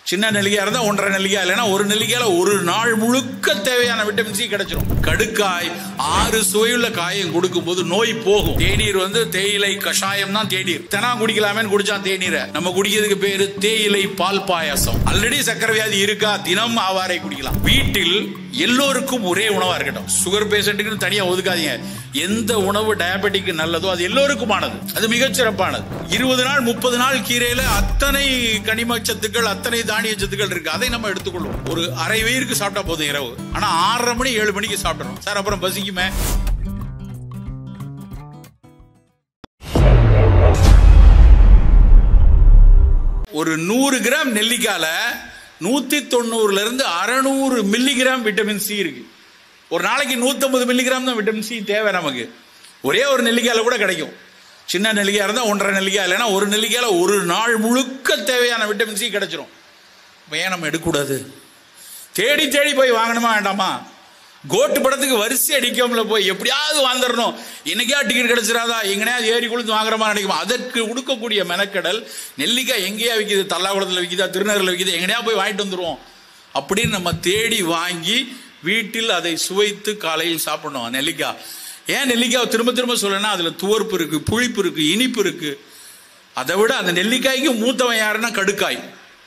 சின்ன நெல்லிக்காய் இருந்தா ஒன்றரை நெல்லிக்காய் இல்லைன்னா ஒரு நெல்லிக்காயில ஒரு நாள் முழுக்க தேவையான விட்டமின் சி கிடைச்சிரும் கடுக்காய் ஆறு சுவையுள்ள காயம் கொடுக்கும்போது நோய் போகும் தேநீர் வந்து தேயிலை கஷாயம் தான் தேநீர் தெனா குடிக்கலாமேன்னு குடிச்சான் தேநீரை நம்ம குடிக்கிறதுக்கு பேரு தேயிலை பால் பாயாசம் ஆல்ரெடி சக்கரை வியாதி இருக்கா தினம் ஆவாரை குடிக்கலாம் வீட்டில் எல்லோருக்கும் ஒரே உணவா இருக்கட்டும் சுகர் பேஷண்ட்டுக்கு தனியா ஒதுக்காதீங்க எந்த உணவு டயபெட்டிக் நல்லதோ அது எல்லோருக்குமானது அது மிகச்சிறப்பானது இருபது நாள் முப்பது நாள் கீரையில அத்தனை கனிம சத்துக்கள் அத்தனை தானிய சத்துக்கள் இருக்கு அதை நம்ம எடுத்துக்கொள்வோம் ஒரு அரை வயிறுக்கு சாப்பிட்டா போதும் இரவு ஆனா ஆறரை மணி ஏழு மணிக்கு சாப்பிடணும் சார் அப்புறம் பசிக்குமே ஒரு நூறு கிராம் நெல்லிக்கால நூத்தி தொண்ணூறுல இருந்து அறநூறு மில்லிகிராம் விட்டமின் சி இருக்கு ஒரு நாளைக்கு 150 மில்லிகிராம் தான் விட்டமின் சி தேவை நமக்கு ஒரே ஒரு நெல்லிக்காயில கூட கிடைக்கும் சின்ன நெல்லிக்காய் இருந்தா ஒன்றரை நெல்லிக்காய் இல்லைன்னா ஒரு நெல்லிக்காயில ஒரு நாள் முழுக்க தேவையான விட்டமின் சி கிடைச்சிரும் அப்ப ஏன் நம்ம எடுக்கக்கூடாது தேடி தேடி போய் வாங்கணுமா வேண்டாமா கோட்டு படத்துக்கு வரிசை அடிக்காமல போய் எப்படியாவது வந்துடணும் இன்னைக்கா டிக்கெட் கிடைச்சிடாதா எங்கனையாவது ஏறி கொடுத்து வாங்குற மாதிரி நினைக்குமா அதற்கு கொடுக்கக்கூடிய மெனக்கடல் நெல்லிக்காய் எங்கேயா விற்கிது தல்லாகுளத்தில் விற்கிதா திருநகரில் விற்கிது எங்கனையா போய் வாங்கிட்டு வந்துருவோம் அப்படின்னு நம்ம தேடி வாங்கி வீட்டில் அதை சுவைத்து காலையில் சாப்பிடணும் நெல்லிக்காய் ஏன் நெல்லிக்காய் திரும்ப திரும்ப சொல்லணும்னா அதுல துவர்ப்பு இருக்கு புளிப்பு இருக்கு இனிப்பு இருக்கு அதை விட அந்த நெல்லிக்காய்க்கு மூத்தவன் யாருன்னா கடுக்காய்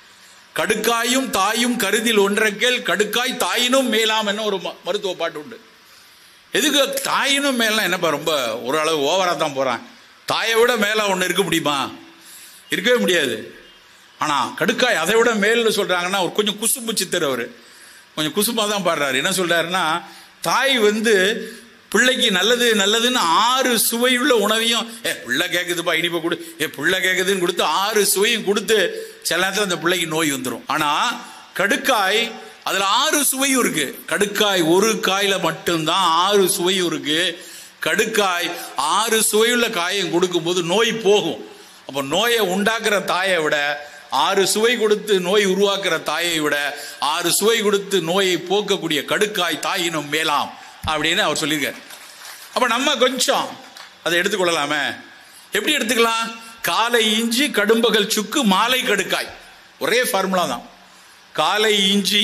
கடுக்காயும் தாயும் கருதில் ஒன்றக்கேல் கடுக்காய் தாயினும் மேலாம் என்ன ஒரு ம- மருத்துவ பாட்டு உண்டு எதுக்கு தாயினும் மேலாம் என்னப்பா ரொம்ப ஓரளவு ஓவரா தான் போறான் தாயை விட மேல ஒன்று இருக்க முடியுமா இருக்கவே முடியாது ஆனா கடுக்காய் அதை விட மேல்னு சொல்றாங்கன்னா ஒரு கொஞ்சம் குசும்பு சித்தர் அவரு கொஞ்சம் குசும்பா தான் பாடுறாரு என்ன சொல்றாருன்னா தாய் வந்து பிள்ளைக்கு நல்லது நல்லதுன்னு ஆறு சுவையுள்ள உணவையும் ஏ பிள்ளை கேக்குதுப்பா இனிப்பை கொடு ஏ பிள்ளை கேக்குதுன்னு கொடுத்து ஆறு சுவையும் கொடுத்து சில நேரத்தில் அந்த பிள்ளைக்கு நோய் வந்துடும் ஆனா கடுக்காய் அதுல ஆறு சுவையும் இருக்கு கடுக்காய் ஒரு காயில மட்டும்தான் ஆறு சுவையும் இருக்கு கடுக்காய் ஆறு சுவையுள்ள காயம் கொடுக்கும்போது நோய் போகும் அப்போ நோயை உண்டாக்குற தாயை விட ஆறு சுவை கொடுத்து நோய் உருவாக்குற தாயை விட ஆறு சுவை கொடுத்து நோயை போக்கக்கூடிய கடுக்காய் தாயினும் மேலாம் அப்படின்னு அவர் சொல்லியிருக்கார் அப்ப நம்ம கொஞ்சம் அதை எடுத்துக்கொள்ளலாமே எப்படி எடுத்துக்கலாம் காலை இஞ்சி கடும்பகல் சுக்கு மாலை கடுக்காய் ஒரே ஃபார்முலா தான் காலை இஞ்சி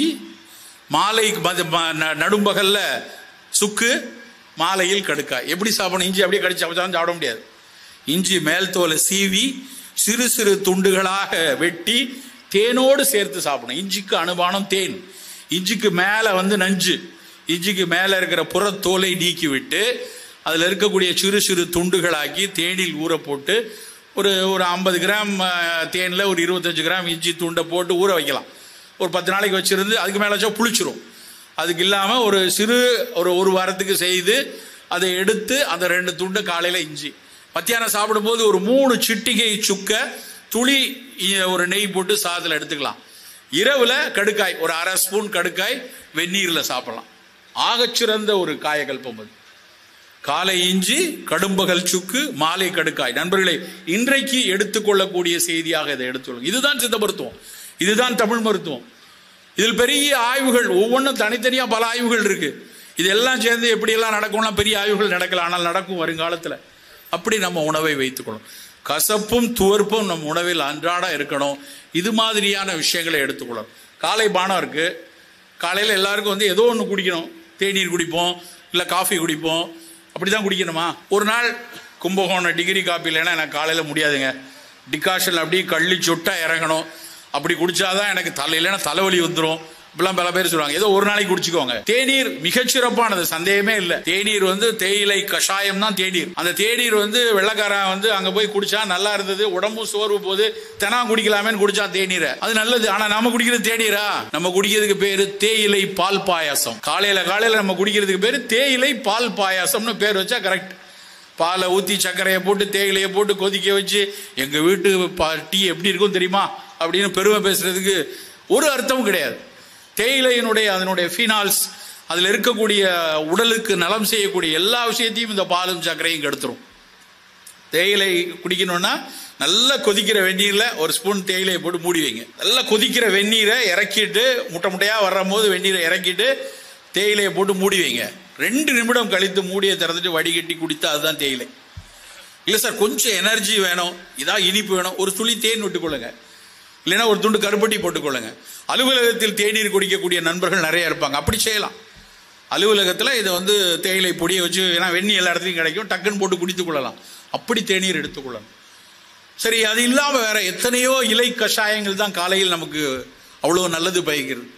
மாலை மத- ம- ந- நடும்பகல்ல சுக்கு மாலையில் கடுக்காய் எப்படி சாப்பிடணும் இஞ்சி அப்படியே கடிச்சு சாப்பிட்டாலும் சாப்பிட முடியாது இஞ்சி மேல் தோலை சீவி சிறு சிறு துண்டுகளாக வெட்டி தேனோடு சேர்த்து சாப்பிடணும் இஞ்சிக்கு அனுபானம் தேன் இஞ்சிக்கு மேலே வந்து நஞ்சு இஞ்சிக்கு மேலே இருக்கிற புறத்தோலை நீக்கி விட்டு அதில் இருக்கக்கூடிய சிறு சிறு துண்டுகளாக்கி தேனில் ஊற போட்டு ஒரு ஒரு ஐம்பது கிராம் தேனில் ஒரு இருபத்தஞ்சு கிராம் இஞ்சி துண்டை போட்டு ஊற வைக்கலாம் ஒரு பத்து நாளைக்கு வச்சிருந்து அதுக்கு மேலே வச்சா புளிச்சிரும் அதுக்கு இல்லாமல் ஒரு சிறு ஒரு ஒரு வாரத்துக்கு செய்து அதை எடுத்து அந்த ரெண்டு துண்டு காலையில் இஞ்சி மத்தியானம் சாப்பிடும்போது ஒரு மூணு சிட்டிகை சுக்க துளி இ- ஒரு நெய் போட்டு சாதத்தில் எடுத்துக்கலாம் இரவுல கடுக்காய் ஒரு அரை ஸ்பூன் கடுக்காய் வெந்நீரில் சாப்பிடலாம் ஆகச்சிறந்த ஒரு காயகல்பம் அது காலை இஞ்சி கடும்பகல் சுக்கு மாலை கடுக்காய் நண்பர்களே இன்றைக்கு எடுத்துக்கொள்ளக்கூடிய செய்தியாக இதை எடுத்துக்கொள்ளுங்க இதுதான் சித்த மருத்துவம் இதுதான் தமிழ் மருத்துவம் இதில் பெரிய ஆய்வுகள் ஒவ்வொன்றும் தனித்தனியா பல ஆய்வுகள் இருக்கு இதெல்லாம் சேர்ந்து எப்படியெல்லாம் நடக்கும்னா பெரிய ஆய்வுகள் நடக்கலாம் ஆனால் நடக்கும் வருங்காலத்தில் அப்படி நம்ம உணவை வைத்துக்கணும் கசப்பும் துவர்ப்பும் நம் உணவில் அன்றாட இருக்கணும் இது மாதிரியான விஷயங்களை எடுத்துக்கொள்ளணும் காலை பானம் இருக்கு காலையில் எல்லாருக்கும் வந்து ஏதோ ஒன்று குடிக்கணும் தேநீர் குடிப்போம் இல்லை காஃபி குடிப்போம் அப்படி தான் குடிக்கணுமா ஒரு நாள் கும்பகோணம் டிகிரி காப்பி இல்லைன்னா எனக்கு காலையில் முடியாதுங்க டிகாஷன் அப்படியே கள்ளி சொட்டா இறங்கணும் அப்படி குடிச்சாதான் எனக்கு தலை இல்லைன்னா தலைவலி வந்துடும் இப்பெல்லாம் பல பேர் சொல்லுவாங்க ஏதோ ஒரு நாளைக்கு குடிச்சுக்கோங்க தேநீர் மிகச்சிறப்பானது சந்தேகமே இல்லை தேநீர் வந்து தேயிலை கஷாயம் தான் தேநீர் அந்த தேநீர் வந்து வெள்ளக்காரன் வந்து அங்க போய் குடிச்சா நல்லா இருந்தது உடம்பும் சோர்வு போது தெனா குடிக்கலாமேன்னு குடிச்சா தேநீரை அது நல்லது ஆனா நம்ம குடிக்கிறது தேநீரா நம்ம குடிக்கிறதுக்கு பேரு தேயிலை பால் பாயாசம் காலையில காலையில நம்ம குடிக்கிறதுக்கு பேரு தேயிலை பால் பாயாசம்னு பேர் வச்சா கரெக்ட் பாலை ஊற்றி சர்க்கரையை போட்டு தேயிலையை போட்டு கொதிக்க வச்சு எங்கள் வீட்டு பா டீ எப்படி இருக்கும் தெரியுமா அப்படின்னு பெருமை பேசுறதுக்கு ஒரு அர்த்தமும் கிடையாது தேயிலையினுடைய அதனுடைய ஃபீனால்ஸ் அதில் இருக்கக்கூடிய உடலுக்கு நலம் செய்யக்கூடிய எல்லா விஷயத்தையும் இந்த பாலும் சர்க்கரையும் கெடுத்துரும் தேயிலை குடிக்கணும்னா நல்லா கொதிக்கிற வெந்நீரில் ஒரு ஸ்பூன் தேயிலையை போட்டு மூடி வைங்க நல்லா கொதிக்கிற வெந்நீரை இறக்கிட்டு முட்டை முட்டையாக வர்ற போது வெந்நீரை இறக்கிட்டு தேயிலையை போட்டு மூடி வைங்க ரெண்டு நிமிடம் கழித்து மூடியை திறந்துட்டு வடிகட்டி குடித்தா அதுதான் தேயிலை இல்லை சார் கொஞ்சம் எனர்ஜி வேணும் இதான் இனிப்பு வேணும் ஒரு துளி தேன் விட்டுக்கொள்ளுங்க இல்லைன்னா ஒரு துண்டு கருப்பட்டி போட்டுக்கொள்ளுங்க அலுவலகத்தில் தேநீர் குடிக்கக்கூடிய நண்பர்கள் நிறைய இருப்பாங்க அப்படி செய்யலாம் அலுவலகத்தில் இதை வந்து தேயிலை பொடியை வச்சு ஏன்னா வெண்ணி எல்லா இடத்துலையும் கிடைக்கும் டக்குன்னு போட்டு குடித்துக் கொள்ளலாம் அப்படி தேநீர் எடுத்துக்கொள்ளணும் சரி அது இல்லாமல் வேற எத்தனையோ இலை கஷாயங்கள் தான் காலையில் நமக்கு அவ்வளோ நல்லது பயக்கிறது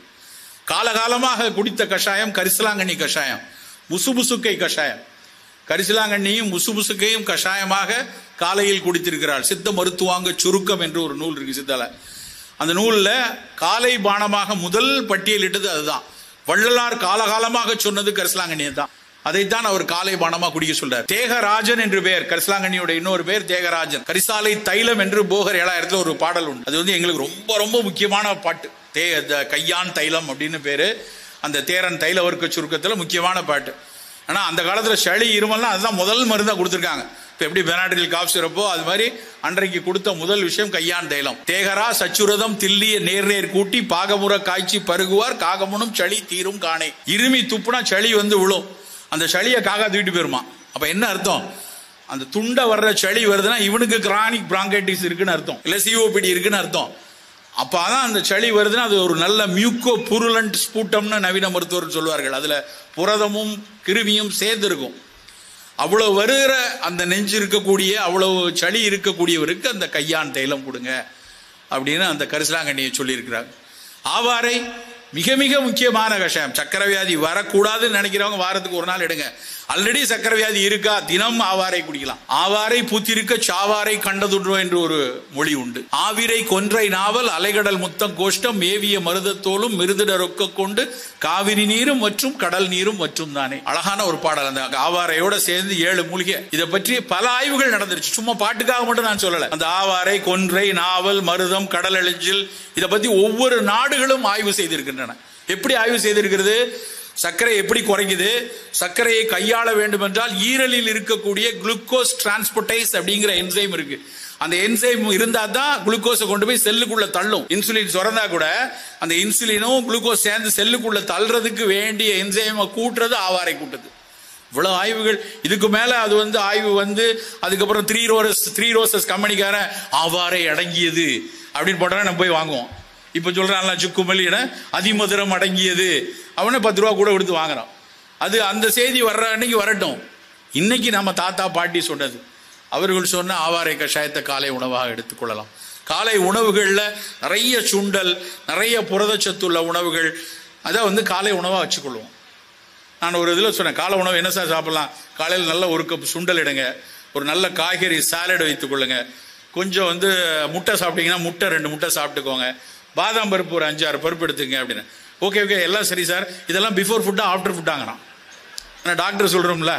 காலகாலமாக குடித்த கஷாயம் கரிசலாங்கண்ணி கஷாயம் முசுமுசுக்கை கஷாயம் கரிசலாங்கண்ணியும் முசுமுசுக்கையும் கஷாயமாக காலையில் குடித்திருக்கிறாள் சித்த மருத்துவாங்க சுருக்கம் என்று ஒரு நூல் இருக்கு சித்தால அந்த நூலில் காலை பானமாக முதல் பட்டியலிட்டது அதுதான் வள்ளலார் காலகாலமாக சொன்னது கரிசலாங்கண்ணியை தான் அதைத்தான் அவர் காலை பானமா குடிக்க சொல்றார் தேகராஜன் என்று பெயர் கரிசலாங்கண்ணியோட இன்னொரு பேர் தேகராஜன் கரிசாலை தைலம் என்று போகர் ஏழாயிரத்துல ஒரு பாடல் உண்டு அது வந்து எங்களுக்கு ரொம்ப ரொம்ப முக்கியமான பாட்டு தே த- கையான் தைலம் அப்படின்னு பேரு அந்த தேரன் தைல வர்க்க சுருக்கத்துல முக்கியமான பாட்டு ஆனா அந்த காலத்துல சளி இருமல்லாம் அதுதான் முதல் மருந்தா கொடுத்துருக்காங்க இப்ப எப்படி பெனாட்டில் காஃப் சிறப்போ அது மாதிரி அன்றைக்கு கொடுத்த முதல் விஷயம் கையான் தைலம் தேகரா சச்சுரதம் தில்லிய நேர் நேர் கூட்டி பாகமுற காய்ச்சி பருகுவார் காகமுனும் சளி தீரும் காணே இருமி துப்புனா சளி வந்து விழும் அந்த சளியை காக்கா தூக்கிட்டு போயிருமா அப்ப என்ன அர்த்தம் அந்த துண்ட வர்ற சளி வருதுன்னா இவனுக்கு கிரானிக் பிராங்கைட்டிஸ் இருக்குன்னு அர்த்தம் இல்ல சிஓபிடி இருக்குன்னு அர்த்தம் அப்ப அதான் அந்த சளி வருதுன்னா அது ஒரு நல்ல மியூக்கோ புருலண்ட் ஸ்பூட்டம்னு நவீன மருத்துவர் சொல்வார்கள் அதுல புரதமும் கிருமியும் சேர்ந்து இருக்கும் அவ்வளவு வருகிற அந்த நெஞ்சு இருக்கக்கூடிய அவ்வளவு சளி இருக்கக்கூடியவருக்கு அந்த கையான் தைலம் கொடுங்க அப்படின்னு அந்த கரிசலாங்கண்ணியை சொல்லியிருக்கிறாங்க ஆவாரை மிக மிக முக்கியமான கஷாயம் சக்கரை வியாதி வரக்கூடாதுன்னு நினைக்கிறவங்க வாரத்துக்கு ஒரு நாள் எடுங்க ஆல்ரெடி சக்கரை வியாதி இருக்கா தினம் ஆவாரை குடிக்கலாம் ஆவாரை பூத்திருக்க சாவாரை கண்டதுன்றோ என்று ஒரு மொழி உண்டு ஆவிரை கொன்றை நாவல் அலைகடல் முத்தம் கோஷ்டம் மேவிய மருதத்தோலும் மிருதிட ரொக்க கொண்டு காவிரி நீரும் மற்றும் கடல் நீரும் மற்றும் தானே அழகான ஒரு பாடல் அந்த ஆவாரையோட சேர்ந்து ஏழு மூலிகை இதை பற்றி பல ஆய்வுகள் நடந்துருச்சு சும்மா பாட்டுக்காக மட்டும் நான் சொல்லல அந்த ஆவாரை கொன்றை நாவல் மருதம் கடல் எழிஞ்சில் இதை பத்தி ஒவ்வொரு நாடுகளும் ஆய்வு செய்திருக்கின்றன எப்படி ஆய்வு செய்திருக்கிறது சர்க்கரை எப்படி குறைக்குது சர்க்கரையை கையாள வேண்டும் என்றால் ஈரலில் இருக்கக்கூடிய குளுக்கோஸ் டிரான்ஸ்போர்டைஸ் அப்படிங்கிற என்சைம் இருக்கு அந்த என்சைம் இருந்தா தான் குளுக்கோஸை கொண்டு போய் செல்லுக்குள்ள தள்ளும் இன்சுலின் சுரந்தா கூட அந்த இன்சுலினும் குளுக்கோஸ் சேர்ந்து செல்லுக்குள்ள தள்ளுறதுக்கு வேண்டிய என்சைமை கூட்டுறது ஆவாரை கூட்டுது இவ்வளவு ஆய்வுகள் இதுக்கு மேல அது வந்து ஆய்வு வந்து அதுக்கப்புறம் த்ரீ ரோசஸ் த்ரீ ரோசஸ் கம்பெனிக்காரன் ஆவாரை அடங்கியது அப்படின்னு போட்டா நம்ம போய் வாங்குவோம் இப்ப சொல்றான்ல சுக்குமல்லியிட அதிமதுரம் அடங்கியது அவனே பத்து ரூபா கூட கொடுத்து வாங்குறான் அது அந்த செய்தி வர்ற அன்னைக்கு வரட்டும் இன்னைக்கு நம்ம தாத்தா பாட்டி சொன்னது அவர்கள் சொன்ன ஆவாரை கஷாயத்தை காலை உணவாக எடுத்துக்கொள்ளலாம் காலை உணவுகளில் நிறைய சுண்டல் நிறைய புரதச்சத்துள்ள உணவுகள் அதை வந்து காலை உணவாக வச்சுக்கொள்வோம் நான் ஒரு இதில் சொன்னேன் காலை உணவு என்ன சார் சாப்பிடலாம் காலையில் நல்ல ஒரு கப் சுண்டல் எடுங்க ஒரு நல்ல காய்கறி சாலட் வைத்துக்கொள்ளுங்க கொஞ்சம் வந்து முட்டை சாப்பிட்டீங்கன்னா முட்டை ரெண்டு முட்டை சாப்பிட்டுக்கோங்க பாதாம் பருப்பு ஒரு அஞ்சாறு பருப்பு எடுத்துங்க அப்படின்னு ஓகே ஓகே எல்லாம் சரி சார் இதெல்லாம் பிஃபோர் ஃபுட்டா ஆஃப்டர் ஃபுட்டாங்கிறான் ஆனால் டாக்டர் சொல்கிறோம்ல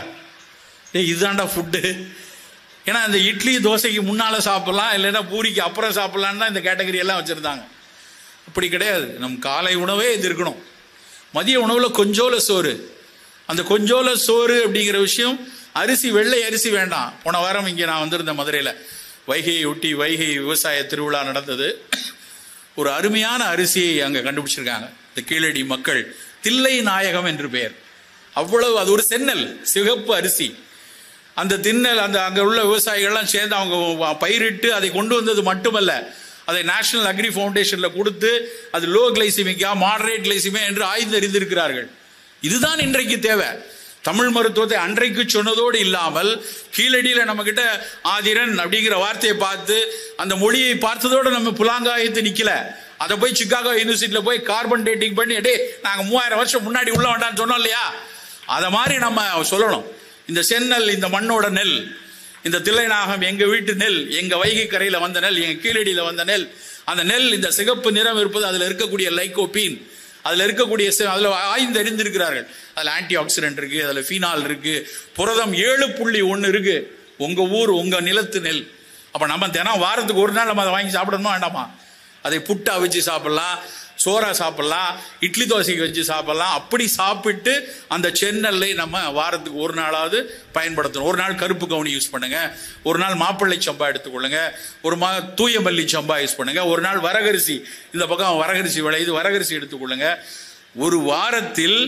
ஏய் இதுதான்டா ஃபுட்டு ஏன்னா இந்த இட்லி தோசைக்கு முன்னால் சாப்பிடலாம் இல்லைன்னா பூரிக்கு அப்புறம் சாப்பிடலான்னு தான் இந்த கேட்டகரி எல்லாம் வச்சுருந்தாங்க அப்படி கிடையாது நம் காலை உணவே இது இருக்கணும் மதிய உணவில் கொஞ்சோல சோறு அந்த கொஞ்சோல சோறு அப்படிங்கிற விஷயம் அரிசி வெள்ளை அரிசி வேண்டாம் போன வாரம் இங்கே நான் வந்திருந்தேன் மதுரையில் வைகையை ஒட்டி வைகை விவசாய திருவிழா நடந்தது ஒரு அருமையான அரிசியை அங்கே கண்டுபிடிச்சிருக்காங்க இந்த கீழடி மக்கள் தில்லை நாயகம் என்று பெயர் அவ்வளவு அது ஒரு சென்னல் சிகப்பு அரிசி அந்த திண்ணல் அந்த அங்கே உள்ள விவசாயிகள்லாம் சேர்ந்து அவங்க பயிரிட்டு அதை கொண்டு வந்தது மட்டுமல்ல அதை நேஷனல் அக்ரி ஃபவுண்டேஷனில் கொடுத்து அது லோ கிளைசிமிக்கா மாடரேட் கிளைசிமியா என்று ஆய்ந்து அறிந்திருக்கிறார்கள் இதுதான் இன்றைக்கு தேவை தமிழ் மருத்துவத்தை அன்றைக்கு சொன்னதோடு இல்லாமல் கீழடியில் நம்ம கிட்ட ஆதிரன் அப்படிங்கிற வார்த்தையை பார்த்து அந்த மொழியை பார்த்ததோடு நம்ம புலாங்காயத்து நிக்கல அதை போய் சிக்காகோ யூனிவர்சிட்டியில் போய் கார்பன் டேட்டிங் பண்ணி டே நாங்கள் மூவாயிரம் வருஷம் முன்னாடி உள்ள வேண்டாம்னு சொன்னோம் இல்லையா அதை மாதிரி நம்ம சொல்லணும் இந்த செந்நெல் இந்த மண்ணோட நெல் இந்த தில்லைநாகம் எங்க வீட்டு நெல் எங்க வைகை கரையில வந்த நெல் எங்க கீழடியில வந்த நெல் அந்த நெல் இந்த சிகப்பு நிறம் இருப்பது அதுல இருக்கக்கூடிய லைகோபீன் அதுல இருக்கக்கூடிய சி- அதுல ஆய்ந்து அறிந்திருக்கிறார்கள் அதுல ஆன்டி ஆக்சிடென்ட் இருக்கு அதுல ஃபீனால் இருக்கு புரதம் ஏழு புள்ளி ஒன்னு இருக்கு உங்க ஊர் உங்க நிலத்து நெல் அப்ப நம்ம தினம் வாரத்துக்கு ஒரு நாள் நம்ம அதை வாங்கி சாப்பிடணுமா வேண்டாமா அதை புட்டா வச்சு சாப்பிடலாம் சோறா சாப்பிடலாம் இட்லி தோசைக்கு வச்சு சாப்பிடலாம் அப்படி சாப்பிட்டு அந்த சென்னல்லை நம்ம வாரத்துக்கு ஒரு நாளாவது பயன்படுத்தணும் ஒரு நாள் கருப்பு கவுனி யூஸ் பண்ணுங்க ஒரு நாள் மாப்பிள்ளை சம்பா எடுத்துக்கொள்ளுங்க ஒரு மா தூய மல்லி சம்பா யூஸ் பண்ணுங்க ஒரு நாள் வரகரிசி இந்த பக்கம் வரகரிசி விளையுது வரகரிசி எடுத்துக்கொள்ளுங்க ஒரு வாரத்தில்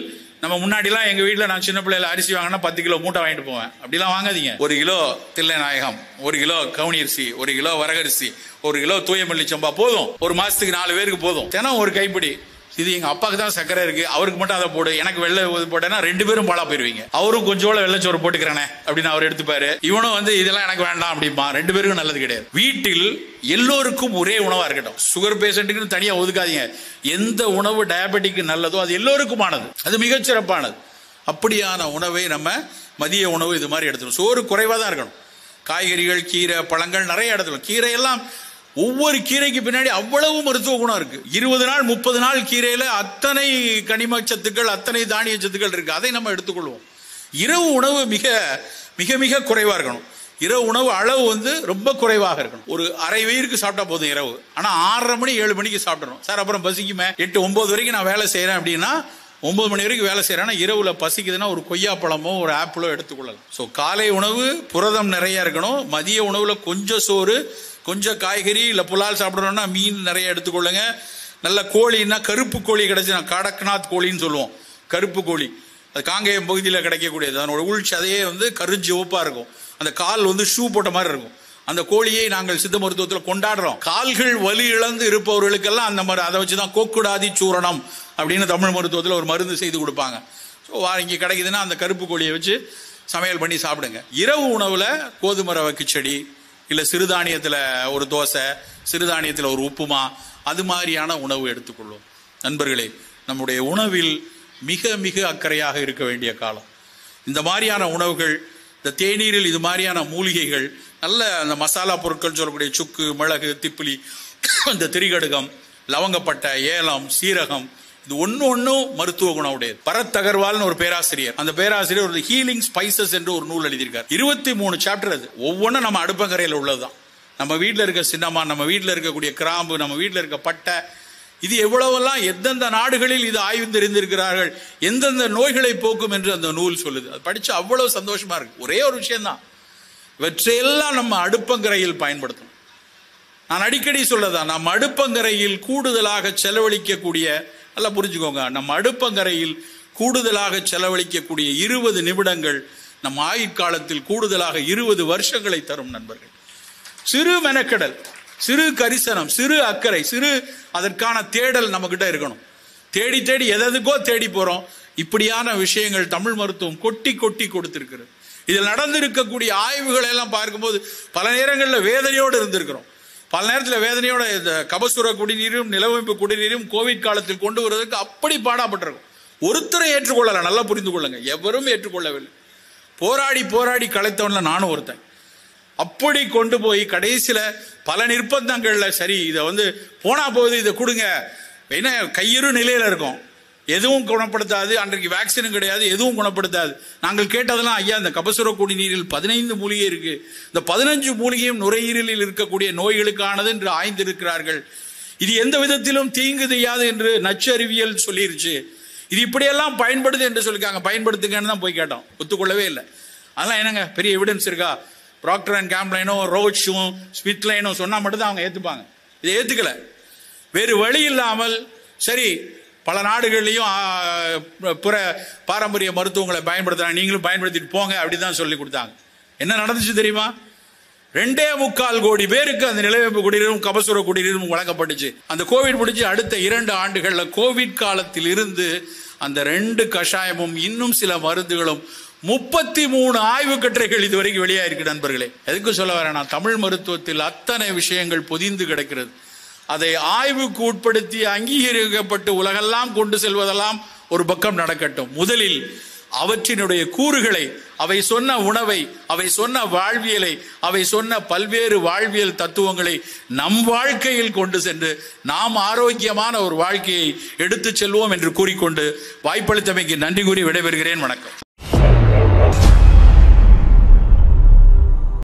நம்ம முன்னாடிலாம் எங்க வீட்டில் நான் சின்ன பிள்ளையில அரிசி வாங்கினா பத்து கிலோ மூட்டை வாங்கிட்டு போவேன் அப்படிலாம் வாங்காதீங்க ஒரு கிலோ தில்லை நாயகம் ஒரு கிலோ கவுனி அரிசி ஒரு கிலோ வரகரிசி ஒரு கிலோ தூயமல்லி சம்பா போதும் ஒரு மாசத்துக்கு நாலு பேருக்கு போதும் தினம் ஒரு கைப்பிடி இது எங்க அப்பாவுக்கு தான் சக்கரை இருக்கு அவருக்கு மட்டும் அதை போடு எனக்கு வெள்ளை இது போட்டேன்னா ரெண்டு பேரும் பாலா போயிருவீங்க அவரும் கொஞ்சோட வெள்ளச்சோறு போட்டுக்கிறேனே அப்படின்னு அவர் எடுத்துப்பாரு இவனும் வந்து இதெல்லாம் எனக்கு வேண்டாம் அப்படிமா ரெண்டு பேருக்கும் நல்லது கிடையாது வீட்டில் எல்லோருக்கும் ஒரே உணவா இருக்கட்டும் சுகர் பேஷண்ட்டுக்கு தனியா ஒதுக்காதீங்க எந்த உணவு டயபெட்டிக் நல்லதோ அது எல்லோருக்குமானது அது மிகச்சிறப்பானது அப்படியான உணவை நம்ம மதிய உணவு இது மாதிரி எடுத்துக்கணும் சோறு குறைவா தான் இருக்கணும் காய்கறிகள் கீரை பழங்கள் நிறைய எடுத்துக்கணும் கீரை எல்லாம் ஒவ்வொரு கீரைக்கு பின்னாடி அவ்வளவு மருத்துவ குணம் இருக்கு இருபது நாள் முப்பது நாள் கீரையில அத்தனை கனிம சத்துக்கள் அத்தனை தானிய சத்துக்கள் இருக்கு அதை நம்ம எடுத்துக்கொள்வோம் இரவு உணவு மிக மிக மிக குறைவா இருக்கணும் இரவு உணவு அளவு வந்து ரொம்ப குறைவாக இருக்கணும் ஒரு அரை வயிறுக்கு சாப்பிட்டா போதும் இரவு ஆனா ஆறரை மணி ஏழு மணிக்கு சாப்பிடணும் சார் அப்புறம் பசிக்குமே எட்டு ஒன்பது வரைக்கும் நான் வேலை செய்யறேன் அப்படின்னா ஒன்பது மணி வரைக்கும் வேலை செய்யறேன்னா இரவுல பசிக்குதுன்னா ஒரு கொய்யா பழமோ ஒரு ஆப்பிளோ எடுத்துக்கொள்ளலாம் ஸோ காலை உணவு புரதம் நிறைய இருக்கணும் மதிய உணவுல கொஞ்சம் சோறு கொஞ்சம் காய்கறி இல்லை புலால் சாப்பிடணும்னா மீன் நிறைய எடுத்துக்கொள்ளுங்க நல்ல கோழின்னா கருப்பு கோழி கிடைச்சு நான் கடக்நாத் கோழின்னு சொல்லுவோம் கருப்பு கோழி அது காங்கேயம் பகுதியில் கிடைக்கக்கூடியது அதனோட உள் சதையே வந்து கருஞ்சிவப்பா இருக்கும் அந்த கால் வந்து ஷூ போட்ட மாதிரி இருக்கும் அந்த கோழியை நாங்கள் சித்த மருத்துவத்தில் கொண்டாடுறோம் கால்கள் வலி இழந்து இருப்பவர்களுக்கெல்லாம் அந்த மாதிரி அதை வச்சு தான் கோக்குடாதி சூரணம் அப்படின்னு தமிழ் மருத்துவத்தில் ஒரு மருந்து செய்து கொடுப்பாங்க ஸோ இங்கே கிடைக்குதுன்னா அந்த கருப்பு கோழியை வச்சு சமையல் பண்ணி சாப்பிடுங்க இரவு உணவில் கோதுமை ரவை கிச்சடி இல்லை சிறுதானியத்தில் ஒரு தோசை சிறுதானியத்தில் ஒரு உப்புமா அது மாதிரியான உணவு எடுத்துக்கொள்வோம் நண்பர்களே நம்முடைய உணவில் மிக மிக அக்கறையாக இருக்க வேண்டிய காலம் இந்த மாதிரியான உணவுகள் இந்த தேநீரில் இது மாதிரியான மூலிகைகள் நல்ல அந்த மசாலா பொருட்கள் சொல்லக்கூடிய சுக்கு மிளகு திப்பிலி இந்த திரிகடுகம் லவங்கப்பட்டை ஏலம் சீரகம் இது ஒன்று ஒன்றும் மருத்துவ குணம் உடையது பரத் அகர்வால்னு ஒரு பேராசிரியர் அந்த பேராசிரியர் ஒரு ஹீலிங் ஸ்பைசஸ் என்று ஒரு நூல் எழுதியிருக்கார் இருபத்தி மூணு சாப்டர் அது ஒவ்வொன்றும் நம்ம அடுப்பங்கரையில் உள்ளதுதான் நம்ம வீட்டில் இருக்க சின்னமா நம்ம வீட்டில் இருக்கக்கூடிய கிராம்பு நம்ம வீட்டில் இருக்க பட்டை இது எவ்வளவெல்லாம் எந்தெந்த நாடுகளில் இது ஆய்வு தெரிந்திருக்கிறார்கள் எந்தெந்த நோய்களை போக்கும் என்று அந்த நூல் சொல்லுது அது படிச்சு அவ்வளவு சந்தோஷமா இருக்கு ஒரே ஒரு விஷயம்தான் இவற்றையெல்லாம் நம்ம அடுப்பங்கரையில் பயன்படுத்தணும் நான் அடிக்கடி சொல்லதான் நம்ம அடுப்பங்கரையில் கூடுதலாக செலவழிக்கக்கூடிய நல்லா புரிஞ்சுக்கோங்க நம்ம அடுப்பங்கரையில் கூடுதலாக செலவழிக்கக்கூடிய இருபது நிமிடங்கள் நம் ஆயுட்காலத்தில் கூடுதலாக இருபது வருஷங்களை தரும் நண்பர்கள் சிறு மெனக்கடல் சிறு கரிசனம் சிறு அக்கறை சிறு அதற்கான தேடல் நம்ம கிட்ட இருக்கணும் தேடி தேடி எதற்கோ தேடி போறோம் இப்படியான விஷயங்கள் தமிழ் மருத்துவம் கொட்டி கொட்டி கொடுத்திருக்கிறது இதில் நடந்திருக்கக்கூடிய ஆய்வுகளை எல்லாம் பார்க்கும்போது பல நேரங்களில் வேதனையோடு இருந்திருக்கிறோம் பல நேரத்தில் வேதனையோட இந்த கபசுர குடிநீரும் நிலவமைப்பு குடிநீரும் கோவிட் காலத்தில் கொண்டு வருவதற்கு அப்படி பாடாப்பட்டிருக்கும் ஒருத்தரை ஏற்றுக்கொள்ளல நல்லா புரிந்து கொள்ளுங்க எவரும் ஏற்றுக்கொள்ளவில்லை போராடி போராடி கலைத்தவன்ல நானும் ஒருத்தன் அப்படி கொண்டு போய் கடைசியில பல நிர்பந்தங்கள்ல சரி இதை வந்து போனா போகுது இதை கொடுங்க என்ன கையிறு நிலையில இருக்கும் எதுவும் குணப்படுத்தாது அன்றைக்கு வேக்சினும் கிடையாது எதுவும் குணப்படுத்தாது நாங்கள் கேட்டதெல்லாம் ஐயா இந்த கபசுர குடிநீரில் பதினைந்து மூலிகை இருக்கு இந்த பதினஞ்சு மூலிகையும் நுரையீரலில் இருக்கக்கூடிய நோய்களுக்கானது என்று ஆய்ந்திருக்கிறார்கள் இது எந்த விதத்திலும் தீங்கு செய்யாது என்று நச்சு அறிவியல் சொல்லிருச்சு இது இப்படியெல்லாம் பயன்படுது என்று சொல்லிருக்காங்க பயன்படுத்துங்கன்னு தான் போய் கேட்டோம் ஒத்துக்கொள்ளவே இல்லை அதெல்லாம் என்னங்க பெரிய எவிடன்ஸ் இருக்கா ப்ராக்டர் அண்ட் கேம்ப்லைனும் ரோட்ஸும் ஸ்மித்லைனும் சொன்னால் மட்டும்தான் அவங்க ஏற்றுப்பாங்க இதை ஏற்றுக்கல வேறு வழி இல்லாமல் சரி பல நாடுகள்லையும் ஆ, பிற பாரம்பரிய மருத்துவங்களை பயன்படுத்துறாங்க நீங்களும் பயன்படுத்திட்டு போங்க அப்படி தான் சொல்லி கொடுத்தாங்க என்ன நடந்துச்சு தெரியுமா ரெண்டே முக்கால் கோடி பேருக்கு அந்த நிலவேம்பு குடிநீரும் கபசுர குடிநீரும் வழங்கப்பட்டுச்சு அந்த கோவிட் முடிஞ்சு அடுத்த இரண்டு ஆண்டுகள்ல கோவிட் காலத்தில் இருந்து அந்த ரெண்டு கஷாயமும் இன்னும் சில மருந்துகளும் முப்பத்தி மூணு ஆய்வு கட்டுரைகள் இதுவரைக்கும் வெளியாயிருக்கு நண்பர்களே எதுக்கு சொல்ல வரேன் நான் தமிழ் மருத்துவத்தில் அத்தனை விஷயங்கள் பொதிந்து கிடக்கிறது அதை ஆய்வுக்கு உட்படுத்தி அங்கீகரிக்கப்பட்டு உலகெல்லாம் கொண்டு செல்வதெல்லாம் ஒரு பக்கம் நடக்கட்டும் முதலில் அவற்றினுடைய கூறுகளை அவை சொன்ன உணவை அவை சொன்ன வாழ்வியலை அவை சொன்ன பல்வேறு வாழ்வியல் தத்துவங்களை நம் வாழ்க்கையில் கொண்டு சென்று நாம் ஆரோக்கியமான ஒரு வாழ்க்கையை எடுத்துச் செல்வோம் என்று கூறிக்கொண்டு வாய்ப்பளித்தமைக்கு நன்றி கூறி விடைபெறுகிறேன் வணக்கம்